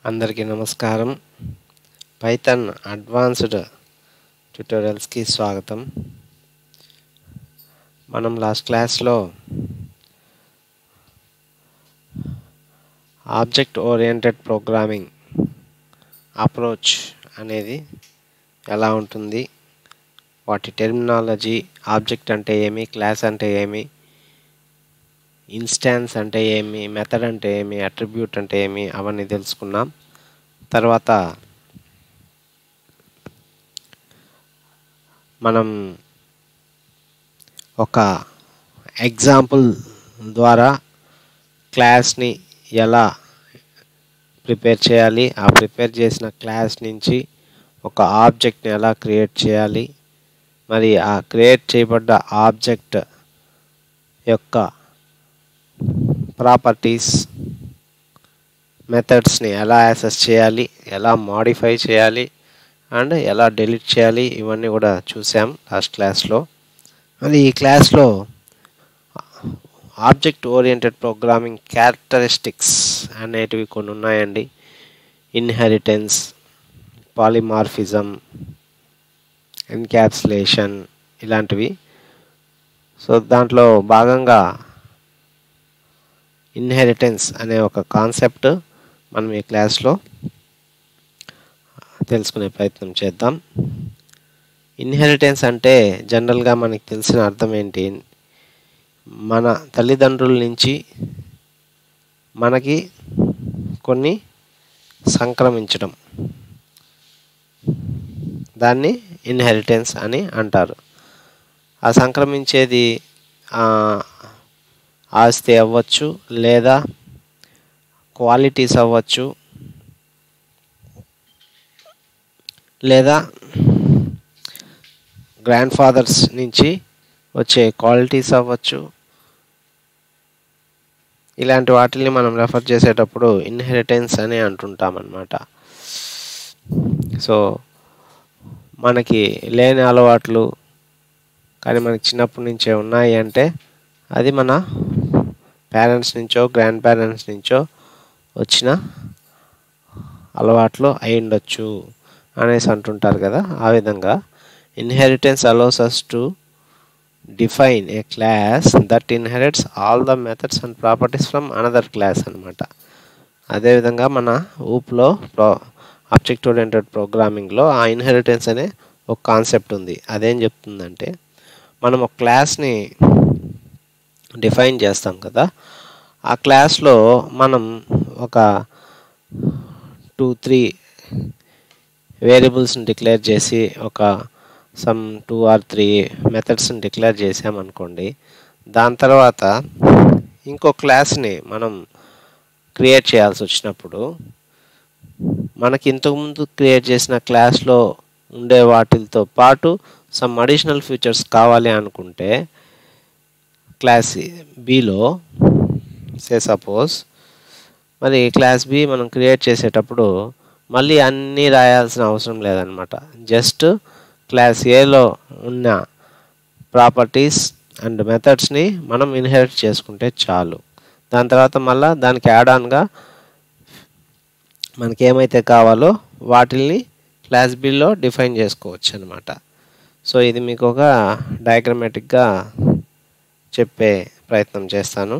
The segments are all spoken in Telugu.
అందరికీ నమస్కారం పైథాన్ అడ్వాన్స్డ్ ట్యూటోరియల్స్కి స్వాగతం మనం లాస్ట్ క్లాస్లో ఆబ్జెక్ట్ ఓరియంటెడ్ ప్రోగ్రామింగ్ అప్రోచ్ అనేది ఎలా ఉంటుంది వాటి టెర్మినాలజీ ఆబ్జెక్ట్ అంటే ఏమి క్లాస్ అంటే ఏమి ఇన్స్టాన్స్ అంటే ఏమి మెథడ్ అంటే ఏమి అట్రిబ్యూట్ అంటే ఏమి అవన్నీ తెలుసుకున్నాం తర్వాత మనం ఒక ఎగ్జాంపుల్ ద్వారా క్లాస్ని ఎలా ప్రిపేర్ చేయాలి ఆ ప్రిపేర్ చేసిన క్లాస్ నుంచి ఒక ఆబ్జెక్ట్ని ఎలా క్రియేట్ చేయాలి మరి ఆ క్రియేట్ చేయబడ్డ ఆబ్జెక్ట్ యొక్క ప్రాపర్టీస్ మెథడ్స్ని ఎలా యాక్సెస్ చేయాలి ఎలా మాడిఫై చేయాలి అండ్ ఎలా డిలీట్ చేయాలి ఇవన్నీ కూడా చూసాం లాస్ట్ క్లాస్లో మరి ఈ క్లాస్లో ఆబ్జెక్ట్ ఓరియంటెడ్ ప్రోగ్రామింగ్ క్యారెక్టరిస్టిక్స్ అనేటివి కొన్ని ఉన్నాయండి ఇన్హెరిటెన్స్ పాలిమార్ఫిజం ఎన్క్యాప్సులేషన్ ఇలాంటివి సో దాంట్లో భాగంగా ఇన్హెరిటెన్స్ అనే ఒక కాన్సెప్ట్ మనం ఈ క్లాస్లో తెలుసుకునే ప్రయత్నం చేద్దాం ఇన్హెరిటెన్స్ అంటే జనరల్గా మనకి తెలిసిన అర్థం ఏంటి మన తల్లిదండ్రుల నుంచి మనకి కొన్ని సంక్రమించడం దాన్ని ఇన్హెరిటెన్స్ అని అంటారు ఆ సంక్రమించేది ఆస్తి అవ్వచ్చు లేదా క్వాలిటీస్ అవ్వచ్చు లేదా గ్రాండ్ ఫాదర్స్ నుంచి వచ్చే క్వాలిటీస్ అవ్వచ్చు ఇలాంటి వాటిని మనం రెఫర్ చేసేటప్పుడు ఇన్హెరిటెన్స్ అని అంటుంటాం అన్నమాట సో మనకి లేని అలవాట్లు కానీ మనకి చిన్నప్పటి నుంచే ఉన్నాయి అంటే అది మన పేరెంట్స్ నుంచో గ్రాండ్ పేరెంట్స్ నుంచో వచ్చిన అలవాట్లు అయి ఉండొచ్చు అనేసి అంటుంటారు కదా ఆ విధంగా inheritance allows us to define a class that inherits all the methods and properties from another class అనమాట అదేవిధంగా మన ఊప్లో ప్రో ఆబ్జెక్ట్ ఓరియంటెడ్ ప్రోగ్రామింగ్లో ఆ ఇన్హెరిటెన్స్ అనే ఒక కాన్సెప్ట్ ఉంది అదేం చెప్తుందంటే మనం ఒక క్లాస్ని డిఫైన్ చేస్తాం కదా ఆ క్లాస్లో మనం ఒక టూ త్రీ వేరియబుల్స్ని డిక్లేర్ చేసి ఒక సమ్ టూ ఆర్ త్రీ మెథడ్స్ని డిక్లేర్ చేసామనుకోండి దాని తర్వాత ఇంకో క్లాస్ని మనం క్రియేట్ చేయాల్సి వచ్చినప్పుడు మనకి ఇంతకుముందు క్రియేట్ చేసిన క్లాస్లో ఉండే వాటితో పాటు సమ్ అడిషనల్ ఫీచర్స్ కావాలి అనుకుంటే క్లాస్ బిలో సే సపోజ్ మరి క్లాస్ బి మనం క్రియేట్ చేసేటప్పుడు మళ్ళీ అన్నీ రాయాల్సిన అవసరం లేదనమాట జస్ట్ క్లాస్ ఏలో ఉన్న ప్రాపర్టీస్ అండ్ మెథడ్స్ని మనం ఇన్హెరిట్ చేసుకుంటే చాలు దాని తర్వాత మళ్ళీ దానికి యాడ్ ఆన్గా మనకి ఏమైతే కావాలో వాటిల్ని క్లాస్ బిలో డిఫైన్ చేసుకోవచ్చు అనమాట సో ఇది మీకు ఒక డయాగ్రమాటిక్గా చెప్పే ప్రయత్నం చేస్తాను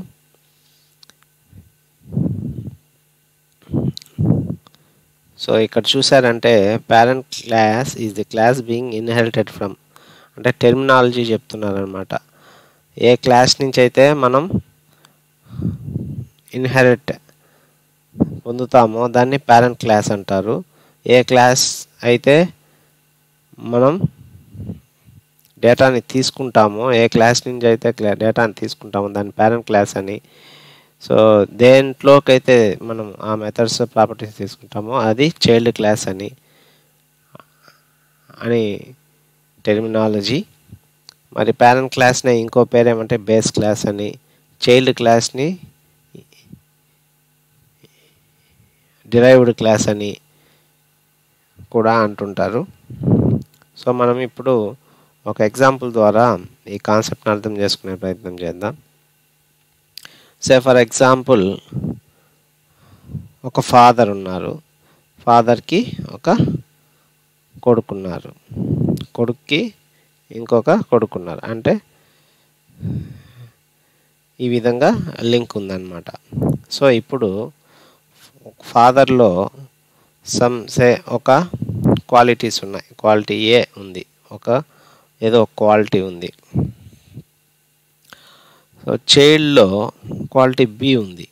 సో ఇక్కడ చూసారంటే parent class is the class being inherited from అంటే టెర్మినాలజీ చెప్తున్నారనమాట ఏ క్లాస్ నుంచి అయితే మనం ఇన్హెరిట్ పొందుతామో దాన్ని పేరెంట్ క్లాస్ అంటారు ఏ క్లాస్ అయితే మనం డేటాని తీసుకుంటామో ఏ క్లాస్ నుంచి అయితే డేటాని తీసుకుంటామో దాన్ని పేరెంట్ క్లాస్ అని సో దేంట్లోకి అయితే మనం ఆ మెథడ్స్ ప్రాపర్టీస్ తీసుకుంటామో అది చైల్డ్ క్లాస్ అని అని టెర్మినాలజీ మరి పేరెంట్ క్లాస్ని ఇంకో పేరు ఏమంటే బేస్ క్లాస్ అని చైల్డ్ క్లాస్ని డిరైవ్డ్ క్లాస్ అని కూడా అంటుంటారు సో మనం ఇప్పుడు ఒక ఎగ్జాంపుల్ ద్వారా ఈ కాన్సెప్ట్ని అర్థం చేసుకునే ప్రయత్నం చేద్దాం సే ఫర్ ఎగ్జాంపుల్ ఒక ఫాదర్ ఉన్నారు ఫాదర్కి ఒక కొడుకున్నారు కొడుక్కి ఇంకొక కొడుకున్నారు అంటే ఈ విధంగా లింక్ ఉందన్నమాట సో ఇప్పుడు ఫాదర్లో సమ్ సే ఒక క్వాలిటీస్ ఉన్నాయి క్వాలిటీ ఏ ఉంది ఒక ఏదో ఒక క్వాలిటీ ఉంది సో చైల్డ్లో క్వాలిటీ బి ఉంది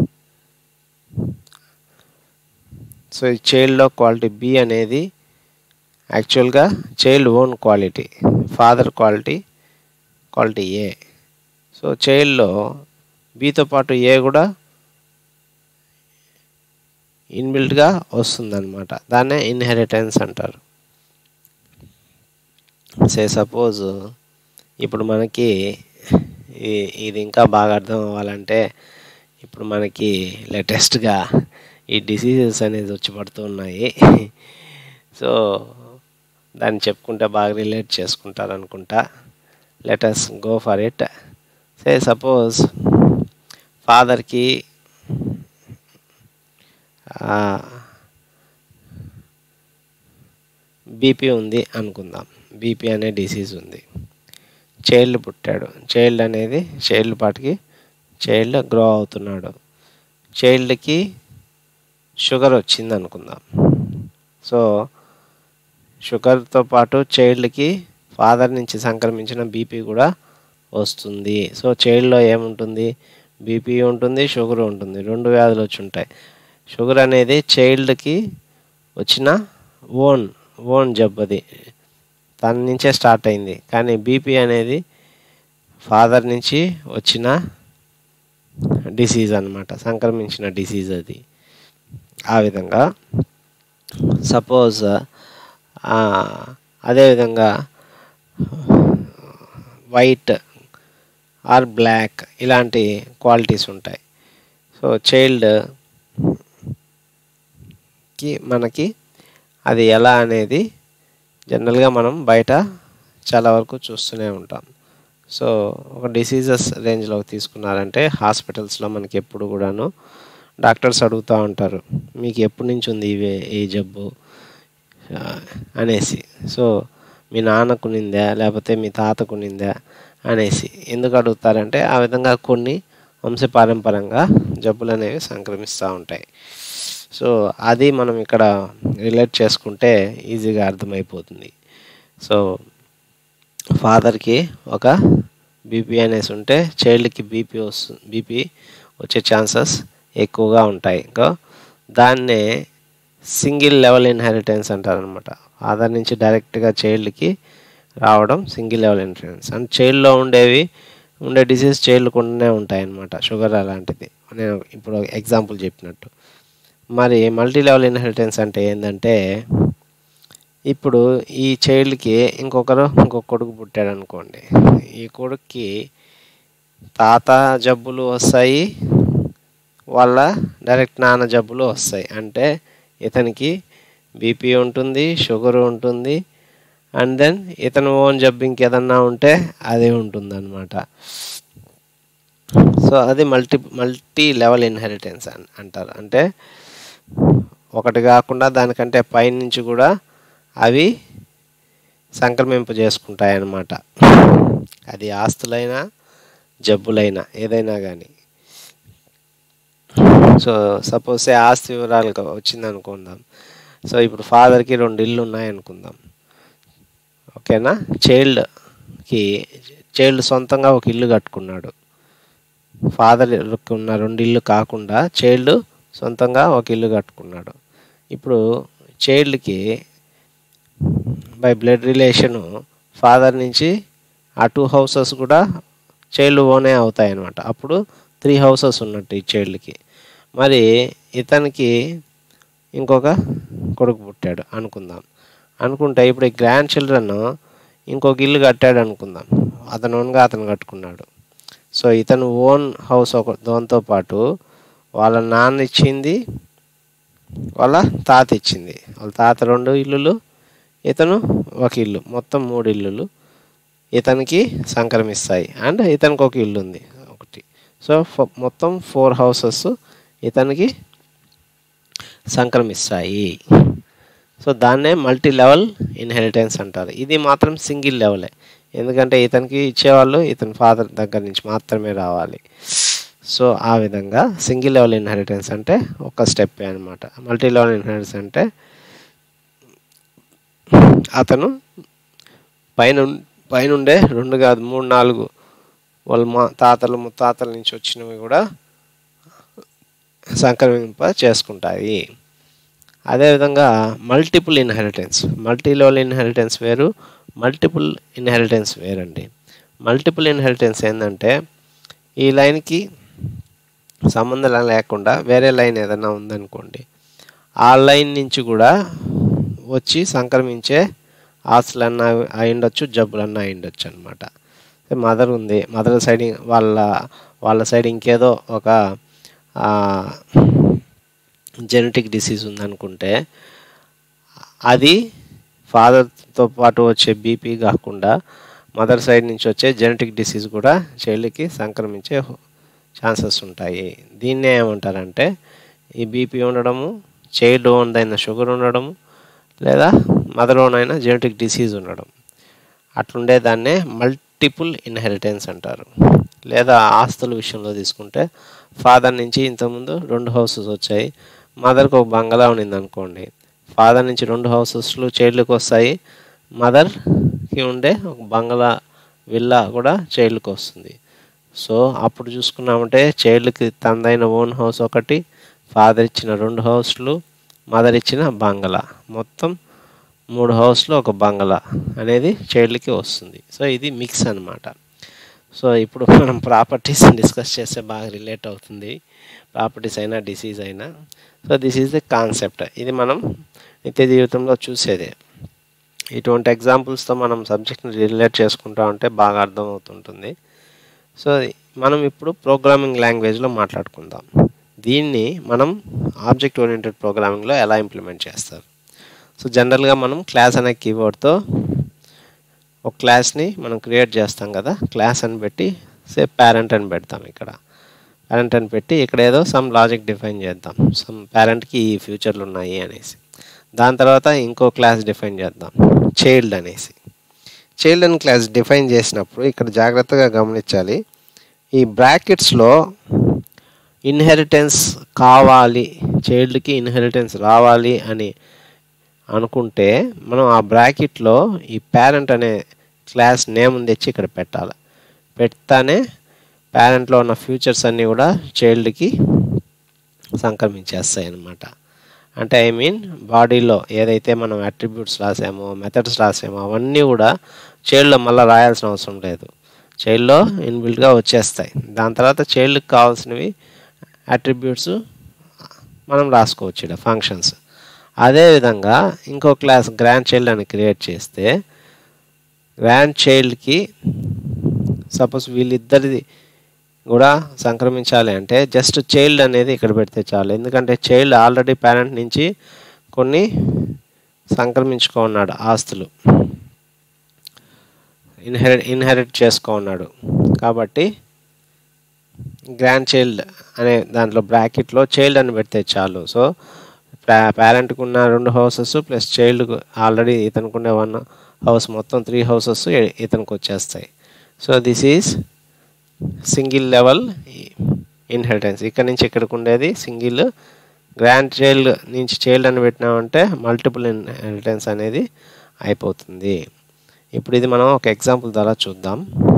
సో ఈ చైల్డ్లో క్వాలిటీ బి అనేది యాక్చువల్గా child own quality father quality quality A so చైల్డ్లో బీతో పాటు ఏ కూడా ఇన్బిల్ట్గా వస్తుందన్నమాట దాన్నే ఇన్హెరిటెన్స్ అంటారు సే సపోజ్ ఇప్పుడు మనకి ఈ- ఇది ఇంకా బాగా అర్థం అవ్వాలంటే ఇప్పుడు మనకి లేటెస్ట్గా ఈ డిసీజెస్ అనేది వచ్చి పడుతూ ఉన్నాయి సో దాన్ని చెప్పుకుంటే బాగా రిలేట్ చేసుకుంటారు అనుకుంటా let us go for it say suppose ఫాదర్కి బీపీ ఉంది అనుకుందాం బీపీ అనే డిసీజ్ ఉంది చైల్డ్ పుట్టాడు చైల్డ్ అనేది చైల్డ్ పాటికి చైల్డ్ గ్రో అవుతున్నాడు చైల్డ్కి షుగర్ వచ్చింది అనుకుందాం సో షుగర్తో పాటు చైల్డ్కి ఫాదర్ నుంచి సంక్రమించిన బీపీ కూడా వస్తుంది సో చైల్డ్లో ఏముంటుంది బీపీ ఉంటుంది షుగర్ ఉంటుంది రెండు వ్యాధులు వచ్చి ఉంటాయి షుగర్ అనేది చైల్డ్కి వచ్చిన ఓన్ ఓన్ జబ్బు అది తన నుంచే స్టార్ట్ అయింది కానీ బీపీ అనేది ఫాదర్ నుంచి వచ్చిన డిసీజ్ అన్నమాట సంక్రమించిన డిసీజ్ అది ఆ విధంగా సపోజ్ అదేవిధంగా వైట్ ఆర్ బ్లాక్ ఇలాంటి క్వాలిటీస్ ఉంటాయి సో చైల్డ్కి మనకి అది ఎలా అనేది జనరల్గా మనం బయట చాలా వరకు చూస్తూనే ఉంటాం సో ఒక డిసీజెస్ రేంజ్లోకి తీసుకున్నారంటే హాస్పిటల్స్లో మనకి ఎప్పుడు కూడాను డాక్టర్స్ అడుగుతూ ఉంటారు మీకు ఎప్పటి నుంచి ఉంది ఇవి ఈ జబ్బు ఆ, అనేసి సో మీ నాన్నకు నిందా లేకపోతే మీ తాతకు నిందా అనేసి ఎందుకు అడుగుతారంటే ఆ విధంగా కొన్ని వంశపారంపరంగా జబ్బులు అనేవి సంక్రమిస్తూ ఉంటాయి సో అది మనం ఇక్కడ రిలేట్ చేసుకుంటే ఈజీగా అర్థమైపోతుంది సో ఫాదర్కి ఒక బీపీ అనేసి ఉంటే చైల్డ్కి బీపీ వస్తుంది బీపీ వచ్చే ఛాన్సెస్ ఎక్కువగా ఉంటాయి ఇంకా దాన్నే సింగిల్ లెవెల్ ఇన్హెరిటెన్స్ అంటారనమాట ఫాదర్ నుంచి డైరెక్ట్గా చైల్డ్కి రావడం సింగిల్ లెవెల్ ఇన్హెరిటెన్స్ అండ్ చైల్డ్లో ఉండేవి ఉండే డిసీజ్ చైల్డ్కి ఉండనే ఉంటాయి అన్నమాట షుగర్ అలాంటిది నేను ఇప్పుడు ఎగ్జాంపుల్ చెప్పినట్టు మరి మల్టీ లెవెల్ ఇన్హెరిటెన్స్ అంటే ఏంటంటే ఇప్పుడు ఈ చైల్డ్కి ఇంకొకరు ఇంకొక కొడుకు పుట్టాడు అనుకోండి ఈ కొడుక్కి తాత జబ్బులు వస్తాయి వాళ్ళ డైరెక్ట్ నాన్న జబ్బులు వస్తాయి అంటే ఇతనికి బీపీ ఉంటుంది షుగర్ ఉంటుంది అండ్ దెన్ ఇతను ఓన్ జబ్బు ఇంకేదన్నా ఉంటే అదే ఉంటుంది అనమాట సో అది మల్టీ మల్టీ లెవెల్ ఇన్హెరిటెన్స్ అని అంటారు అంటే ఒకటి కాకుండా దానికంటే పైనుంచి కూడా అవి సంక్రమింప చేసుకుంటాయి అన్నమాట అది ఆస్తులైనా జబ్బులైనా ఏదైనా కానీ సో సపోజ్ ఆస్తి వివరాలు వచ్చింది అనుకుందాం సో ఇప్పుడు ఫాదర్కి రెండు ఇల్లు ఉన్నాయి అనుకుందాం ఓకేనా చైల్డ్కి చైల్డ్ సొంతంగా ఒక ఇల్లు కట్టుకున్నాడు ఫాదర్కి ఉన్న రెండు ఇల్లు కాకుండా చైల్డ్ సొంతంగా ఒక ఇల్లు కట్టుకున్నాడు ఇప్పుడు చైల్డ్కి బై బ్లడ్ రిలేషను ఫాదర్ నుంచి ఆ టూ హౌసెస్ కూడా చైల్డ్ ఓనే అవుతాయి అన్నమాట అప్పుడు త్రీ హౌసెస్ ఉన్నట్టు ఈ చైల్డ్కి మరి ఇతనికి ఇంకొక కొడుకు పుట్టాడు అనుకుందాం అనుకుంటే ఇప్పుడు ఈ గ్రాండ్ చిల్డ్రన్ ఇంకొక ఇల్లు కట్టాడు అనుకుందాం అతను ఓన్గా అతను కట్టుకున్నాడు సో ఇతను ఓన్ హౌస్ ఒక దాంతో పాటు వాళ్ళ నాన్న ఇచ్చింది వాళ్ళ తాత ఇచ్చింది వాళ్ళ తాత రెండు ఇల్లులు ఇతను ఒక ఇల్లు మొత్తం మూడు ఇల్లులు ఇతనికి సంక్రమిస్తాయి అండ్ ఇతనికి ఒక ఇల్లు ఉంది ఒకటి సో ఫ- మొత్తం ఫోర్ హౌసెస్ ఇతనికి సంక్రమిస్తాయి సో దాన్నే మల్టీ లెవెల్ ఇన్హెరిటెన్స్ అంటారు ఇది మాత్రం సింగిల్ లెవెలే ఎందుకంటే ఇతనికి ఇచ్చేవాళ్ళు ఇతని ఫాదర్ దగ్గర నుంచి మాత్రమే రావాలి సో ఆ విధంగా సింగిల్ లెవెల్ ఇన్హెరిటెన్స్ అంటే ఒక స్టెప్ అనమాట మల్టీ లెవెల్ ఇన్హెరిటెన్స్ అంటే అతను పైన పైనుండే రెండు కాదు మూడు నాలుగు వాళ్ళ మా తాతలు ముత్తాతల నుంచి వచ్చినవి కూడా సంక్రమింప చేసుకుంటాయి అదేవిధంగా multiple inheritance multi level inheritance వేరు మల్టిపుల్ ఇన్హెరిటెన్స్ వేరండి మల్టిపుల్ ఇన్హెరిటెన్స్ ఏంటంటే ఈ లైన్కి సంబంధం లేకుండా వేరే లైన్ ఏదైనా ఉందనుకోండి ఆ లైన్ నుంచి కూడా వచ్చి సంక్రమించే ఆస్తులన్నా అయి ఉండొచ్చు జబ్బులన్నా అయి ఉండొచ్చు అనమాట మదర్ ఉంది మదర్ సైడ్ వాళ్ళ వాళ్ళ సైడ్ ఇంకేదో ఒక జెనెటిక్ డిసీజ్ ఉందనుకుంటే అది ఫాదర్తో పాటు వచ్చే బీపీ కాకుండా మదర్ సైడ్ నుంచి వచ్చే జెనెటిక్ డిసీజ్ కూడా చైల్డ్కి సంక్రమించే ఛాన్సెస్ ఉంటాయి దీన్నే ఏమంటారంటే ఈ బీపీ ఉండడము చైల్డ్ ఓన్దైన షుగర్ ఉండడము లేదా మదర్ ఓన్ అయిన జెనెటిక్ డిసీజ్ ఉండడం అట్లుండే దాన్నే మల్టిపుల్ ఇన్హెరిటెన్స్ అంటారు లేదా ఆస్తుల విషయంలో తీసుకుంటే ఫాదర్ నుంచి ఇంతకుముందు రెండు హౌసెస్ వచ్చాయి మదర్కి ఒక బంగళా ఉండింది అనుకోండి ఫాదర్ నుంచి రెండు హౌసెస్లు చైల్డ్కి వస్తాయి మదర్కి ఉండే ఒక బంగళా విల్లా కూడా చైల్డ్కి వస్తుంది సో అప్పుడు చూసుకున్నామంటే చైల్డ్కి తనదైన ఓన్ హౌస్ ఒకటి ఫాదర్ ఇచ్చిన రెండు హౌస్లు మదర్ ఇచ్చిన బంగళా మొత్తం మూడు హౌస్లో ఒక బంగళా అనేది చైల్డ్కి వస్తుంది సో ఇది మిక్స్ అనమాట సో ఇప్పుడు మనం ప్రాపర్టీస్ డిస్కస్ చేస్తే బాగా రిలేట్ అవుతుంది ప్రాపర్టీస్ అయినా డిసీజ్ అయినా so this is the concept ఇది మనం నిత్య జీవితంలో చూసేదే ఇటువంటి ఎగ్జాంపుల్స్తో మనం సబ్జెక్ట్ని రిలేట్ చేసుకుంటా ఉంటే బాగా అర్థమవుతుంటుంది సో మనం ఇప్పుడు ప్రోగ్రామింగ్ లాంగ్వేజ్లో మాట్లాడుకుందాం దీన్ని మనం ఆబ్జెక్ట్ ఓరియంటెడ్ ప్రోగ్రామింగ్లో ఎలా ఇంప్లిమెంట్ చేస్తారు సో జనరల్గా మనం క్లాస్ అనే కీబోర్డ్తో ఒక క్లాస్ని మనం క్రియేట్ చేస్తాం కదా క్లాస్ అని పెట్టి సే పేరెంట్ అని పెడతాం ఇక్కడ పేరెంట్ అని పెట్టి ఇక్కడ ఏదో సమ్ లాజిక్ డిఫైన్ చేద్దాం సమ్ పేరెంట్కి ఈ ఫ్యూచర్లు ఉన్నాయి అనేసి దాని తర్వాత ఇంకో క్లాస్ డిఫైన్ చేద్దాం చైల్డ్ అనేసి చైల్డ్ అని క్లాస్ డిఫైన్ చేసినప్పుడు ఇక్కడ జాగ్రత్తగా గమనించాలి ఈ బ్రాకెట్స్లో ఇన్హెరిటెన్స్ కావాలి చైల్డ్కి ఇన్హెరిటెన్స్ రావాలి అని అనుకుంటే మనం ఆ బ్రాకెట్లో ఈ పేరెంట్ అనే క్లాస్ నేమ్ తెచ్చి ఇక్కడ పెట్టాలి పెడతానే పేరెంట్లో ఉన్న ఫ్యూచర్స్ అన్నీ కూడా చైల్డ్కి సంక్రమించేస్తాయి అన్నమాట అంటే ఐ మీన్ బాడీలో ఏదైతే మనం అట్రిబ్యూట్స్ రాసామో మెథడ్స్ రాసామో అవన్నీ కూడా చైల్డ్లో మళ్ళీ రాయాల్సిన అవసరం లేదు చైల్డ్లో ఇన్బిల్డ్గా వచ్చేస్తాయి దాని తర్వాత చైల్డ్కి కావాల్సినవి అట్రిబ్యూట్స్ మనం రాసుకోవచ్చు ఇక్కడ ఫంక్షన్స్ అదేవిధంగా ఇంకో క్లాస్ గ్రాండ్ చైల్డ్ అని క్రియేట్ చేస్తే గ్రాండ్ చైల్డ్కి సపోజ్ వీళ్ళిద్దరిది కూడా సంక్రమించాలి అంటే జస్ట్ చైల్డ్ అనేది ఇక్కడ పెడితే చాలు ఎందుకంటే చైల్డ్ ఆల్రెడీ పేరెంట్ నుంచి కొన్ని సంక్రమించుకున్నాడు ఆస్తులు ఇన్హెరిట్ ఇన్హెరిట్ చేసుకున్నాడు కాబట్టి గ్రాండ్ చైల్డ్ అనే దాంట్లో బ్రాకెట్లో చైల్డ్ అని పెడితే చాలు సో పేరెంట్కి ఉన్న రెండు హౌసెస్ ప్లస్ చైల్డ్ ఆల్రెడీ ఇతనికి ఉండే వన్ హౌస్ మొత్తం త్రీ హౌసెస్ ఇతనికి వచ్చేస్తాయి so this is single level inheritance ఇక్కడ నుంచి ఇక్కడికి ఉండేది సింగిల్ గ్రాండ్ చైల్డ్ నుంచి చైల్డ్ అని పెట్టినామంటే మల్టిపుల్ ఇన్హెరిటెన్స్ అనేది అయిపోతుంది ఇప్పుడు ఇది మనం ఒక ఎగ్జాంపుల్ ద్వారా చూద్దాం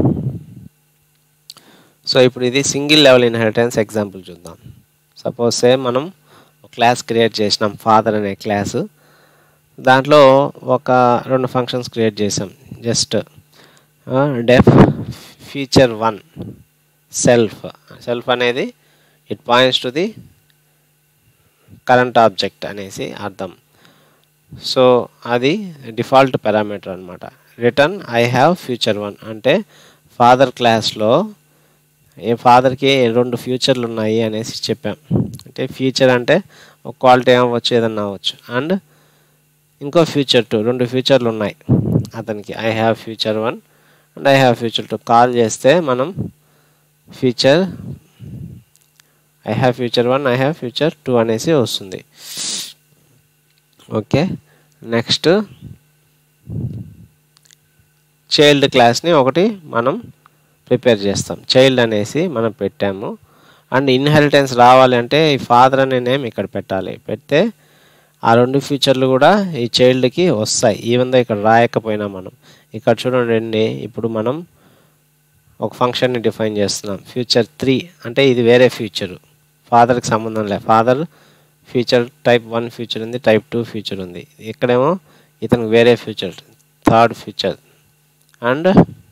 సో ఇప్పుడు ఇది సింగిల్ లెవెల్ ఇన్హెరిటెన్స్ ఎగ్జాంపుల్ చూద్దాం సపోజ్ సే మనం ఒక క్లాస్ క్రియేట్ చేసినాం ఫాదర్ అనే క్లాసు దాంట్లో ఒక రెండు ఫంక్షన్స్ క్రియేట్ చేసాం just def feature one self self అనేది it points to the current object అనేసి అర్థం సో అది డిఫాల్ట్ పారామీటర్ అనమాట return I have feature one అంటే ఫాదర్ క్లాస్లో ఏ ఫాదర్కి రెండు ఫ్యూచర్లు ఉన్నాయి అనేసి చెప్పాం అంటే ఫ్యూచర్ అంటే ఒక క్వాలిటీ అవ్వచ్చు ఏదన్నా అవ్వచ్చు అండ్ ఇంకో ఫ్యూచర్ టూ రెండు ఫ్యూచర్లు ఉన్నాయి అతనికి I have feature one and I have feature two call చేస్తే మనం feature I have feature one I have feature two అనేసి వస్తుంది ఓకే నెక్స్ట్ చైల్డ్ క్లాస్ని ఒకటి మనం ప్రిపేర్ చేస్తాం చైల్డ్ అనేసి మనం పెట్టాము అండ్ ఇన్హెరిటెన్స్ రావాలి అంటే ఈ ఫాదర్ అనే నేమ్ ఇక్కడ పెట్టాలి పెడితే ఆ రెండు ఫీచర్లు కూడా ఈ చైల్డ్కి వస్తాయి ఈవెన్ దో ఇక్కడ రాయకపోయినా మనం ఇక్కడ చూడండి ఇప్పుడు మనం ఒక ఫంక్షన్ని డిఫైన్ చేస్తున్నాం ఫ్యూచర్ త్రీ అంటే ఇది వేరే ఫ్యూచరు ఫాదర్కి సంబంధం లే father feature type one feature ఉంది టైప్ టూ ఫ్యూచర్ ఉంది ఇక్కడేమో ఇతనికి వేరే feature third feature and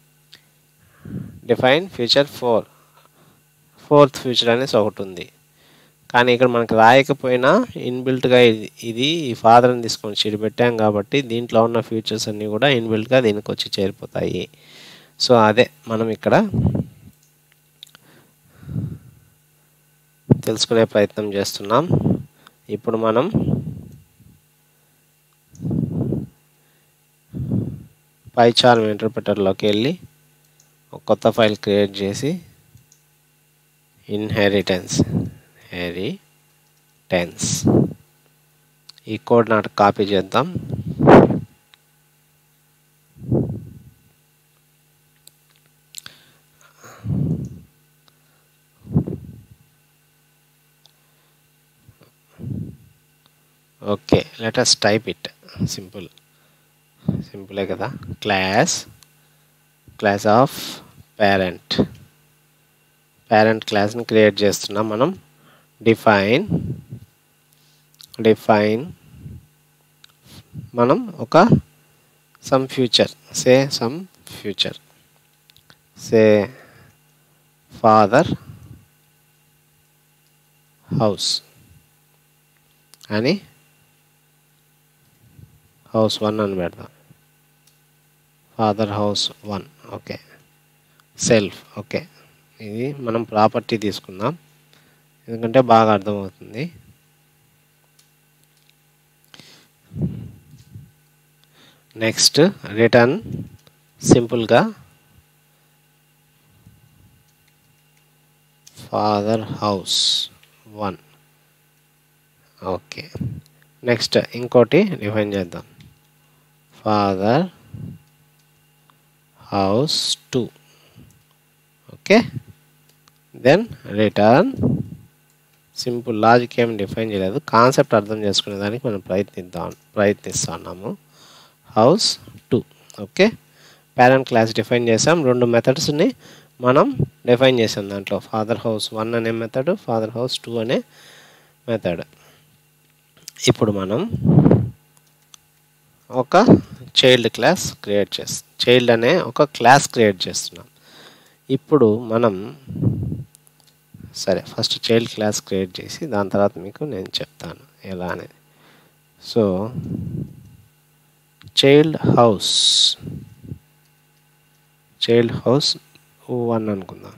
define feature four fourth feature అనేసి ఒకటి ఉంది కానీ ఇక్కడ మనకు రాయకపోయినా ఇన్బిల్ట్గా ఇది ఇది ఈ ఫాదర్ని తీసుకొని చెడి పెట్టాం కాబట్టి దీంట్లో ఉన్న ఫ్యూచర్స్ అన్నీ కూడా ఇన్బిల్ట్గా దీనికి వచ్చి చేరిపోతాయి సో అదే మనం ఇక్కడ తెలుసుకునే ప్రయత్నం చేస్తున్నాం ఇప్పుడు మనం పైచార్మ్ ఇంటర్ప్రిటర్లోకి వెళ్ళి ఒక కొత్త ఫైల్ క్రియేట్ చేసి ఇన్హెరిటెన్స్ హెరిటెన్స్ ఈ కోడ్ నాటు కాపీ చేద్దాం okay let us type it simple సింపులే కదా class class of parent parent క్లాస్ని క్రియేట్ చేస్తున్నాం మనం డిఫైన్ డిఫైన్ మనం ఒక some feature say some feature say father house అని హౌస్ వన్ అని పెడదాం father house one okay self okay ఇది మనం ప్రాపర్టీ తీసుకుందాం ఎందుకంటే బాగా అర్థమవుతుంది నెక్స్ట్ రిటర్న్ సింపుల్గా father house one okay next ఇంకోటి డిఫైన్ చేద్దాం father house two okay then return simple logic ఏం డిఫైన్ చేయలేదు కాన్సెప్ట్ అర్థం చేసుకునే దానికి మనం ప్రయత్నిద్దాం ప్రయత్నిస్తున్నాము house two okay parent class define చేసాం రెండు మెథడ్స్ని మనం డిఫైన్ చేసాం దాంట్లో ఫాదర్ హౌస్ వన్ అనే మెథడ్ ఫాదర్ హౌస్ టూ అనే మెథడ్ ఇప్పుడు మనం ఒక చైల్డ్ క్లాస్ క్రియేట్ చేస్తాం చైల్డ్ అనే ఒక క్లాస్ క్రియేట్ చేస్తున్నాం ఇప్పుడు మనం సరే ఫస్ట్ చైల్డ్ క్లాస్ క్రియేట్ చేసి దాని తర్వాత మీకు నేను చెప్తాను ఎలా అనేది so child house child house one అనుకుందాం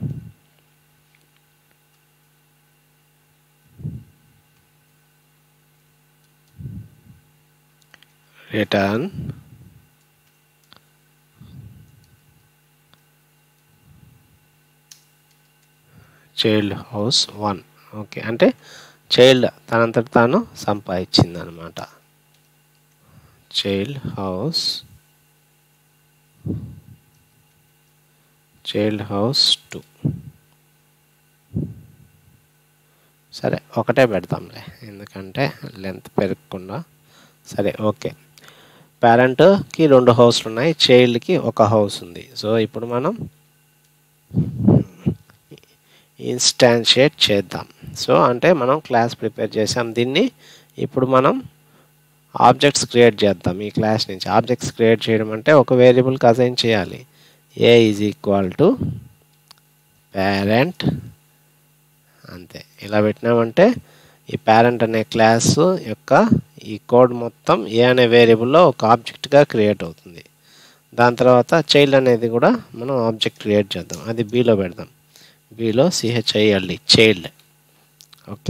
return child house one okay అంటే చైల్డ్ తనంతట తాను సంపాదించింది అనమాట child house child house two సరే ఒకటే పెడతాంలే ఎందుకంటే లెంత్ పెరగకుండా సరే ఓకే పేరెంట్కి రెండు హౌస్లు ఉన్నాయి చైల్డ్కి ఒక హౌస్ ఉంది సో ఇప్పుడు మనం ఇన్స్టాన్షియేట్ చేద్దాం సో అంటే మనం క్లాస్ ప్రిపేర్ చేసాం దీన్ని ఇప్పుడు మనం ఆబ్జెక్ట్స్ క్రియేట్ చేద్దాం ఈ క్లాస్ నుంచి ఆబ్జెక్ట్స్ క్రియేట్ చేయడం అంటే ఒక వేరియబుల్కి అసైన్ చేయాలి A is equal to parent అంతే ఇలా పెట్టినామంటే ఈ పేరెంట్ అనే క్లాస్ యొక్క ఈ కోడ్ మొత్తం ఏ అనే వేరియబుల్లో ఒక ఆబ్జెక్ట్గా క్రియేట్ అవుతుంది దాని తర్వాత చైల్డ్ అనేది కూడా మనం ఆబ్జెక్ట్ క్రియేట్ చేద్దాం అది బీలో పెడదాం బీలో సిహెచ్ఐఎల్డి చైల్డ్ ఓకే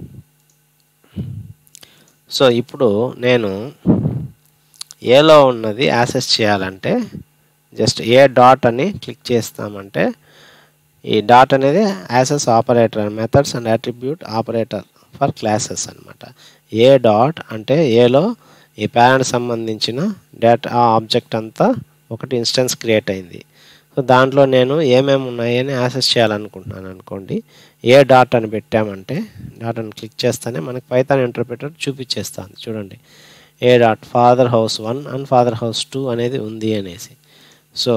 సో ఇప్పుడు నేను ఏలో ఉన్నది యాక్సెస్ చేయాలంటే జస్ట్ ఏ డాట్ అని క్లిక్ చేస్తామంటే ఈ డాట్ అనేది access operator methods and attribute operator for classes అనమాట ఏ డాట్ అంటే ఏలో ఈ పేరెంట్ సంబంధించిన డేటా ఆబ్జెక్ట్ అంతా ఒకటి ఇన్స్టెన్స్ క్రియేట్ అయింది సో దాంట్లో నేను ఏమేమి ఉన్నాయని యాక్సెస్ చేయాలనుకుంటున్నాను అనుకోండి ఏ డాట్ అని పెట్టామంటే డాట్ అని క్లిక్ చేస్తేనే మనకి పైథాన్ ఇంటర్ప్రిటర్ చూపించేస్తుంది చూడండి A dot father house one and father house two అనేది ఉంది అనేసి so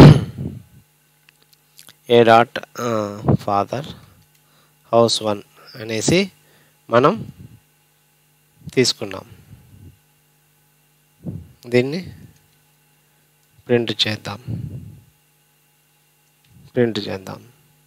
A dot father house one అనేసి మనం తీసుకున్నాం దీన్ని ప్రింట్ చేద్దాం ప్రింట్ చేద్దాం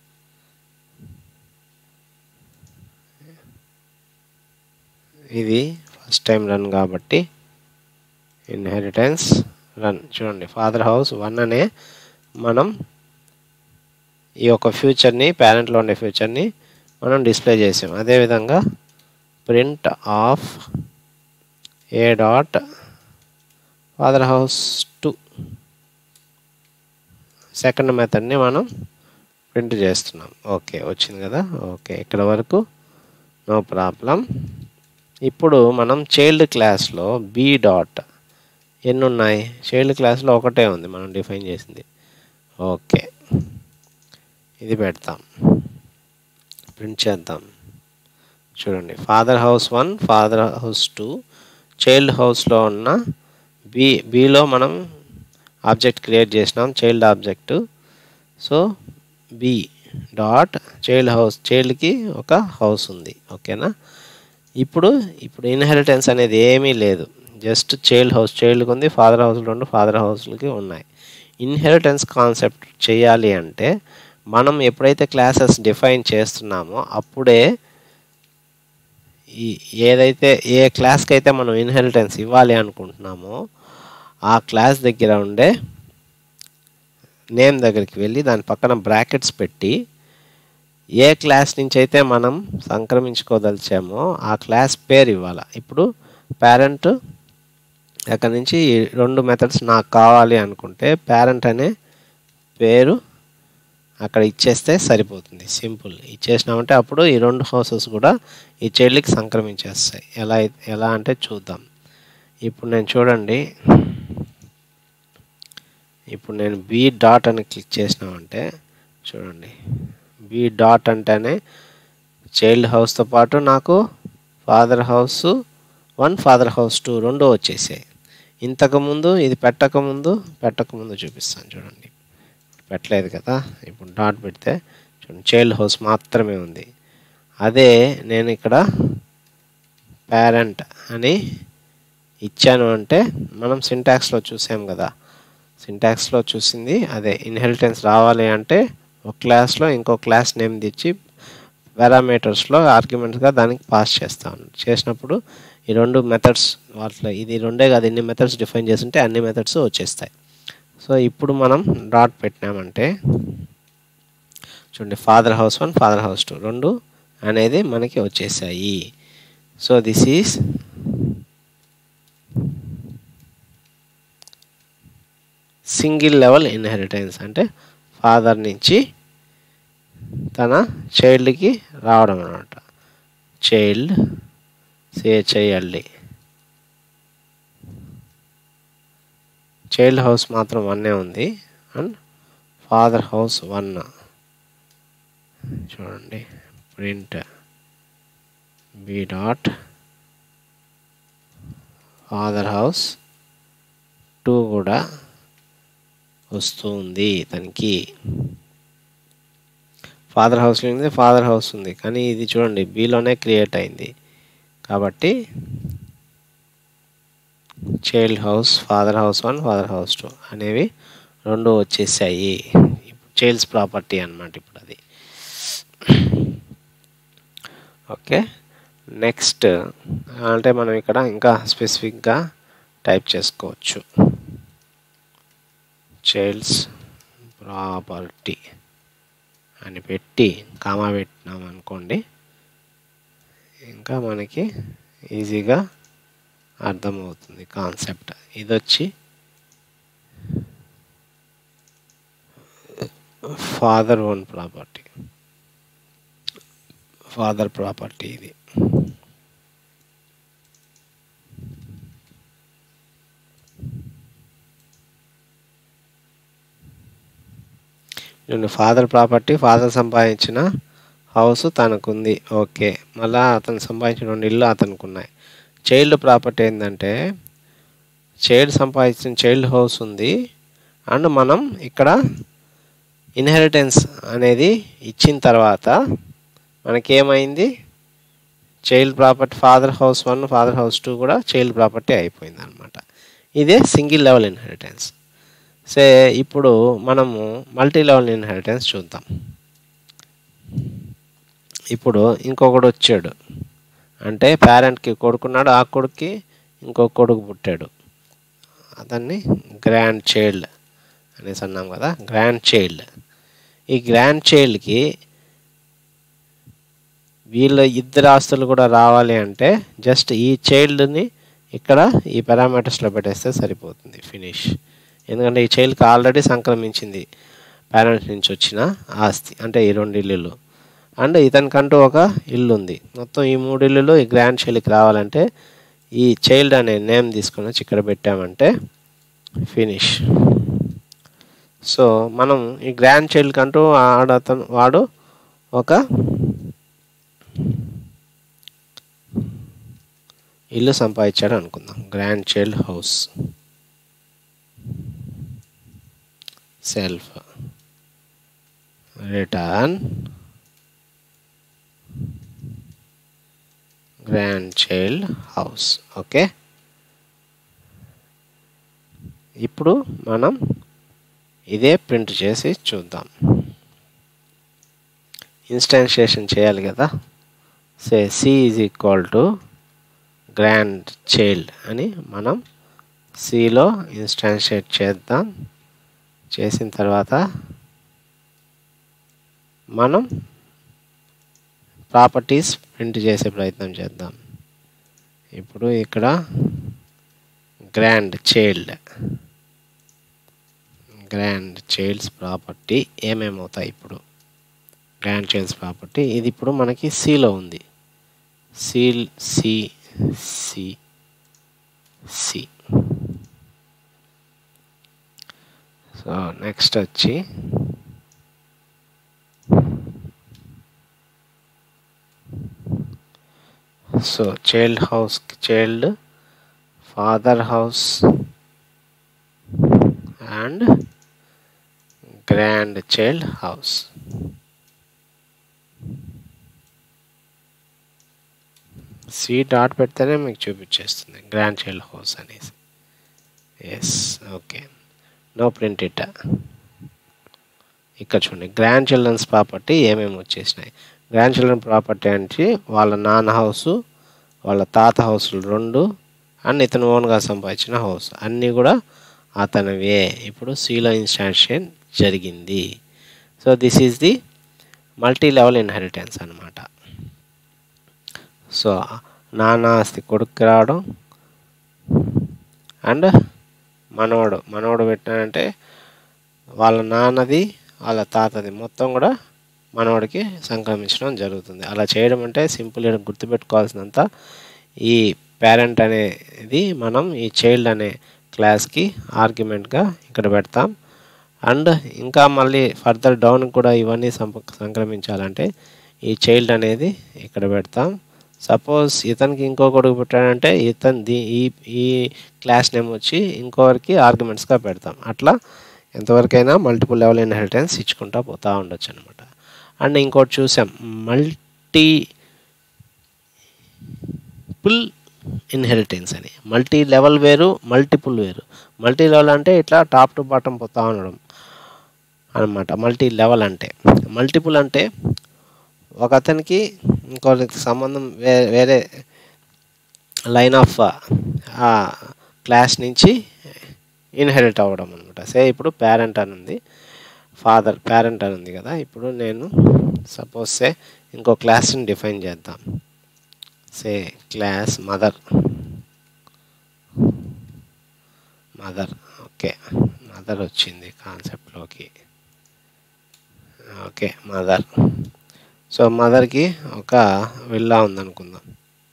ఇది ఫస్ట్ టైం రన్ కాబట్టి ఇన్హెరిటెన్స్ రన్ చూడండి ఫాదర్ హౌస్ వన్ అనే మనం ఈ యొక్క ఫ్యూచర్ని పేరెంట్లో ఉండే ఫ్యూచర్ని మనం డిస్ప్లే చేసాం అదేవిధంగా print of A dot father house two second మెథడ్ని మనం ప్రింట్ చేస్తున్నాం ఓకే వచ్చింది కదా ఓకే ఇక్కడ వరకు నో ప్రాబ్లం ఇప్పుడు మనం చైల్డ్ క్లాస్లో బీ డాట్ ఎన్ని ఉన్నాయి చైల్డ్ క్లాస్లో ఒకటే ఉంది మనం డిఫైన్ చేసింది ఓకే ఇది పెడతాం ప్రింట్ చేద్దాం చూడండి father house one father house two child హౌస్లో ఉన్న బి బిలో మనం ఆబ్జెక్ట్ క్రియేట్ చేసినాం child object so B dot child house చైల్డ్కి ఒక హౌస్ ఉంది ఓకేనా ఇప్పుడు ఇప్పుడు ఇన్హెరిటెన్స్ అనేది ఏమీ లేదు జస్ట్ చైల్డ్ హౌస్ చైల్డ్కి ఉంది ఫాదర్ హౌస్ రెండు ఫాదర్ హౌస్లకి ఉన్నాయి ఇన్హెరిటెన్స్ కాన్సెప్ట్ చేయాలి అంటే మనం ఎప్పుడైతే క్లాసెస్ డిఫైన్ చేస్తున్నామో అప్పుడే ఈ ఏదైతే ఏ క్లాస్కి అయితే మనం ఇన్హెరిటెన్స్ ఇవ్వాలి అనుకుంటున్నామో ఆ క్లాస్ దగ్గర ఉండే నేమ్ దగ్గరికి వెళ్ళి దాని పక్కన బ్రాకెట్స్ పెట్టి ఏ క్లాస్ నుంచి అయితే మనం సంక్రమించుకోదలిచామో ఆ క్లాస్ పేరు ఇవ్వాలి ఇప్పుడు పేరెంట్ అక్కడ నుంచి ఈ రెండు మెథడ్స్ నాకు కావాలి అనుకుంటే పేరెంట్ అనే పేరు అక్కడ ఇచ్చేస్తే సరిపోతుంది సింపుల్ ఇచ్చేసినామంటే అప్పుడు ఈ రెండు హౌసెస్ కూడా ఈ చైల్డ్కి సంక్రమించేస్తాయి ఎలా ఎలా అంటే చూద్దాం ఇప్పుడు నేను చూడండి ఇప్పుడు నేను బి డాట్ అని క్లిక్ చేసినామంటే చూడండి బి డాట్ అంటేనే చైల్డ్ హౌస్తో పాటు నాకు father house one father house two రెండు వచ్చేసాయి ఇంతకుముందు ఇది పెట్టకముందు పెట్టకముందు చూపిస్తాను చూడండి పెట్టలేదు కదా ఇప్పుడు డాట్ పెడితే చూడండి చైల్డ్ హౌస్ మాత్రమే ఉంది అదే నేను ఇక్కడ పేరెంట్ అని ఇచ్చాను అంటే మనం సింటాక్స్లో చూసాం కదా సింటాక్స్లో చూసింది అదే ఇన్హెరిటెన్స్ రావాలి అంటే ఒక క్లాస్లో ఇంకో క్లాస్ నేమ్ తెచ్చి పారామీటర్స్లో ఆర్గ్యుమెంట్స్గా దానికి పాస్ చేస్తాను చేసినప్పుడు ఈ రెండు మెథడ్స్ వాటిలో ఇది రెండే కాదు ఎన్ని మెథడ్స్ డిఫైన్ చేస్తుంటే అన్ని మెథడ్స్ వచ్చేస్తాయి సో ఇప్పుడు మనం డాట్ పెట్టినామంటే చూడండి father house one father house two రెండు అనేది మనకి వచ్చేసాయి so this is single level inheritance అంటే ఫాదర్ నుంచి తన చైల్డ్కి రావడం అనమాట చైల్డ్ సిహెచ్ఐఎల్డి చైల్డ్ హౌస్ మాత్రం వన్నే ఉంది అండ్ ఫాదర్ హౌస్ వన్ చూడండి print B dot father house two కూడా వస్తుంది తనకి ఫాదర్ హౌస్లో ఉంది ఫాదర్ హౌస్ ఉంది కానీ ఇది చూడండి బీలోనే క్రియేట్ అయింది కాబట్టి child house father house one father house two అనేవి రెండు వచ్చేసాయి చైల్డ్స్ ప్రాపర్టీ అనమాట ఇప్పుడు అది ఓకే నెక్స్ట్ అంటే మనం ఇక్కడ ఇంకా స్పెసిఫిక్గా టైప్ చేసుకోవచ్చు చైల్డ్స్ ప్రాపర్టీ అని పెట్టి కామా పెట్టినాం అనుకోండి ఇంకా మనకి ఈజీగా అర్థమవుతుంది కాన్సెప్ట్ ఇది వచ్చి father own property father property ఇది నేను ఫాదర్ ప్రాపర్టీ ఫాదర్ సంపాదించిన హౌస్ తనకుంది ఓకే మళ్ళా అతను సంపాదించిన రెండు ఇల్లు అతనికి ఉన్నాయి చైల్డ్ ప్రాపర్టీ ఏంటంటే చైల్డ్ సంపాదించిన చైల్డ్ హౌస్ ఉంది అండ్ మనం ఇక్కడ ఇన్హెరిటెన్స్ అనేది ఇచ్చిన తర్వాత మనకేమైంది child property father house one father house two కూడా చైల్డ్ ప్రాపర్టీ అయిపోయింది అనమాట ఇదే సింగిల్ లెవెల్ ఇన్హెరిటెన్స్ సే ఇప్పుడు మనము మల్టీ లెవెల్ ఇన్హెరిటెన్స్ చూద్దాం ఇప్పుడు ఇంకొకడు వచ్చాడు అంటే పేరెంట్కి కొడుకున్నాడు ఆ కొడుక్కి ఇంకో కొడుకు పుట్టాడు అతన్ని గ్రాండ్ చైల్డ్ అనేసి అన్నాం కదా గ్రాండ్ చైల్డ్ ఈ గ్రాండ్ చైల్డ్కి వీళ్ళ ఇద్దరు ఆస్తులు కూడా రావాలి అంటే జస్ట్ ఈ చైల్డ్ని ఇక్కడ ఈ పారామీటర్స్లో పెట్టేస్తే సరిపోతుంది ఫినిష్ ఎందుకంటే ఈ చైల్డ్కి ఆల్రెడీ సంక్రమించింది పేరెంట్స్ నుంచి వచ్చిన ఆస్తి అంటే ఈ రెండు ఇల్లులు అండ్ ఇతనికంటూ ఒక ఇల్లు ఉంది మొత్తం ఈ మూడు ఇల్లులు ఈ గ్రాండ్ చైల్డ్కి రావాలంటే ఈ చైల్డ్ అనే నేమ్ తీసుకొని వచ్చి ఇక్కడ పెట్టామంటే ఫినిష్ సో మనం ఈ గ్రాండ్ చైల్డ్ కంటూ ఆడతను వాడు ఒక ఇల్లు సంపాదించాడు అనుకుందాం grand child house self return grand child house okay ఇప్పుడు మనం ఇదే ప్రింట్ చేసి చూద్దాం ఇన్స్టాన్షియేషన్ చేయాలి కదా say C is equal to grand child అని మనం సిలో ఇన్స్టాన్షియేట్ చేద్దాం చేసిన తర్వాత మనం ప్రాపర్టీస్ ప్రింట్ చేసే ప్రయత్నం చేద్దాం ఇప్పుడు ఇక్కడ grand child grand child's property ఏమేమవుతాయి ఇప్పుడు గ్రాండ్ చైల్డ్స్ ప్రాపర్టీ ఇది ఇప్పుడు మనకి సిలో ఉంది సీల్ C C C so next వచ్చి so child house child father house and grand child house C dot పెడితేనే మీకు చూపించేస్తుంది గ్రాండ్ చైల్డ్ హౌస్ అనేసి yes okay no print it ఇక్కడ చూడండి గ్రాండ్ చిల్డ్రన్స్ ప్రాపర్టీ ఏమేమి వచ్చేసినాయి గ్రాండ్ చిల్డ్రన్ ప్రాపర్టీ అంటే వాళ్ళ నాన్న హౌసు వాళ్ళ తాత హౌసులు రెండు అండ్ ఇతను ఓన్గా సంపాదించిన హౌస్ అన్నీ కూడా అతనివే ఇప్పుడు సీలో ఇన్స్టాన్షియన్ జరిగింది so this is the multi level inheritance అనమాట సో నాన్న ఆస్తి కొడుకు రావడం అండ్ మనవడు మనవడు పెట్టానంటే వాళ్ళ నాన్నది వాళ్ళ తాతది మొత్తం కూడా మనవడికి సంక్రమించడం జరుగుతుంది అలా చేయడం అంటే సింపుల్ గుర్తుపెట్టుకోవాల్సినంత ఈ పేరెంట్ అనేది మనం ఈ చైల్డ్ అనే క్లాస్కి ఆర్గ్యుమెంట్గా ఇక్కడ పెడతాం అండ్ ఇంకా మళ్ళీ ఫర్దర్ డౌన్ కూడా ఇవన్నీ సంప సంక్రమించాలంటే ఈ చైల్డ్ అనేది ఇక్కడ పెడతాం సపోజ్ ఇతనికి ఇంకో కొడుకు పుట్టాడంటే ఇతను దీ ఈ ఈ క్లాస్ నేమ్ వచ్చి ఇంకొకరికి ఆర్గ్యుమెంట్స్గా పెడతాం అట్లా ఎంతవరకైనా మల్టిపుల్ లెవెల్ ఇన్హెరిటెన్స్ ఇచ్చుకుంటా పోతూ ఉండొచ్చు అనమాట అండ్ ఇంకోటి చూసాం మల్టీ పుల్ ఇన్హెరిటెన్స్ అని మల్టీ లెవెల్ వేరు మల్టిపుల్ వేరు మల్టీ లెవెల్ అంటే ఇట్లా టాప్ టు బాటమ్ పోతా ఉండడం అనమాట మల్టీ లెవెల్ అంటే మల్టిపుల్ అంటే ఒక అతనికి ఇంకొకరికి సంబంధం వే వేరే లైన్ ఆఫ్ క్లాస్ నుంచి ఇన్హెరిట్ అవ్వడం అనమాట సే ఇప్పుడు పేరెంట్ అని ఉంది ఫాదర్ పేరెంట్ అని ఉంది కదా ఇప్పుడు నేను సపోజ్ సే ఇంకో క్లాస్ని డిఫైన్ చేద్దాం say class mother mother okay mother వచ్చింది కాన్సెప్ట్లోకి ఓకే మదర్ సో మదర్కి ఒక విల్లా ఉందనుకుందాం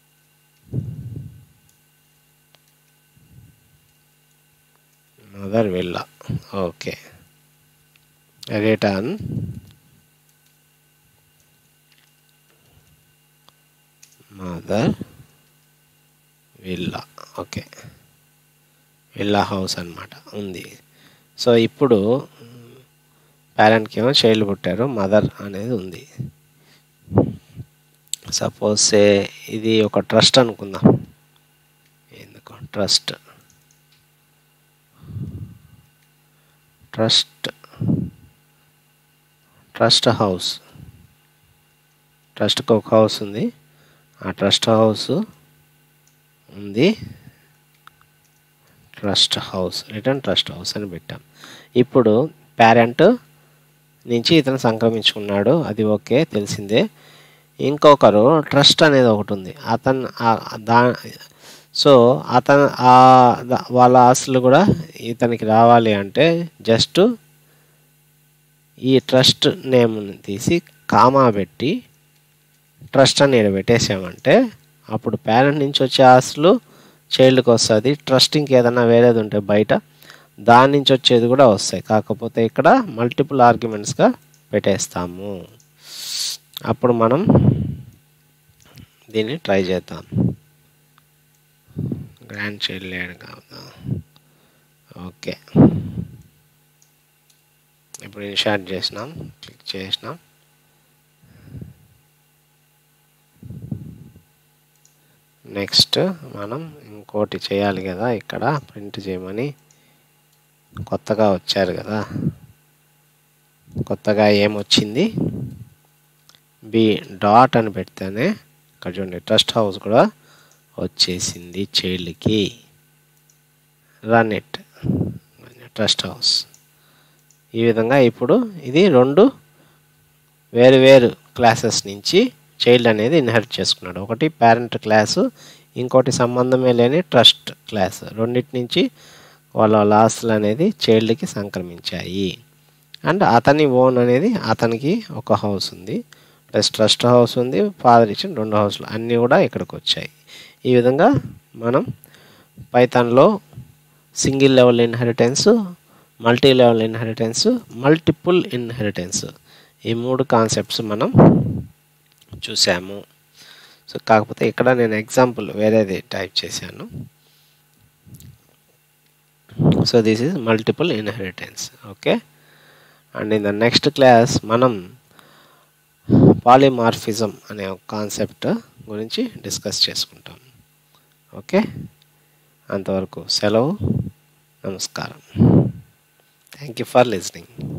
mother villa okay return mother villa okay villa house అన్నమాట ఉంది సో ఇప్పుడు పేరెంట్కి ఏమో చైల్డ్ పుట్టారు మదర్ అనేది ఉంది సపోజ్ సే ఇది ఒక ట్రస్ట్ అనుకుందాం ఎందుకు ట్రస్ట్ ట్రస్ట్ ట్రస్ట్ హౌస్ ట్రస్ట్కి ఒక హౌస్ ఉంది ఆ ట్రస్ట్ హౌస్ ఉంది trust house return trust house అని పెట్టాం ఇప్పుడు పేరెంట్ నుంచి ఇతను సంక్రమించుకున్నాడు అది ఓకే తెలిసిందే ఇంకొకరు ట్రస్ట్ అనేది ఒకటి ఉంది అతను దా సో అతను వాళ్ళ ఆస్తులు కూడా ఇతనికి రావాలి అంటే జస్ట్ ఈ ట్రస్ట్ నేమ్ని తీసి కామా పెట్టి ట్రస్ట్ అని ఇక్కడ పెట్టేసామంటే అప్పుడు పేరెంట్ నుంచి వచ్చే ఆస్తులు చైల్డ్కి వస్తుంది ట్రస్ట్ ఇంకేదన్నా వేరేది ఉంటే బయట దాని నుంచి వచ్చేది కూడా వస్తాయి కాకపోతే ఇక్కడ మల్టిపుల్ ఆర్గ్యుమెంట్స్గా పెట్టేస్తాము అప్పుడు మనం దీన్ని ట్రై చేద్దాం గ్రాండ్ చైల్డ్ లేడు కాదు ఓకే ఇప్పుడు ఇన్షార్ట్ చేసినాం క్లిక్ చేసినాం నెక్స్ట్ మనం ఇంకోటి చేయాలి కదా ఇక్కడ ప్రింట్ చేయమని కొత్తగా వచ్చారు కదా కొత్తగా ఏమొచ్చింది బి డాట్ అని పెడితేనే ఇక్కడ చూడండి ట్రస్ట్ హౌస్ కూడా వచ్చేసింది చైల్డ్కి రన్ ఇట్ ట్రస్ట్ హౌస్ ఈ విధంగా ఇప్పుడు ఇది రెండు వేరు వేరు క్లాసెస్ నుంచి చైల్డ్ అనేది ఇన్హెరిట్ చేసుకున్నాడు ఒకటి పేరెంట్ క్లాసు ఇంకోటి సంబంధమే లేని ట్రస్ట్ క్లాస్ రెండింటి నుంచి వాళ్ళ వాళ్ళ ఆస్తులు అనేది చైల్డ్కి సంక్రమించాయి అండ్ అతని ఓన్ అనేది అతనికి ఒక హౌస్ ఉంది ప్లస్ ట్రస్ట్ హౌస్ ఉంది ఫాదర్ ఇచ్చిన రెండు హౌస్లు అన్నీ కూడా ఇక్కడికి వచ్చాయి ఈ విధంగా మనం పైథాన్లో single level inheritance multi level inheritance multiple inheritance ఈ మూడు కాన్సెప్ట్స్ మనం చూసాము సో కాకపోతే ఇక్కడ నేను ఎగ్జాంపుల్ వేరేది టైప్ చేశాను so this is multiple inheritance okay and in the next class మనం పాలిమార్ఫిజం అనే ఒక కాన్సెప్ట్ గురించి డిస్కస్ చేసుకుంటాం ఓకే అంతవరకు సెలవు నమస్కారం థ్యాంక్ యూ ఫర్ లిజనింగ్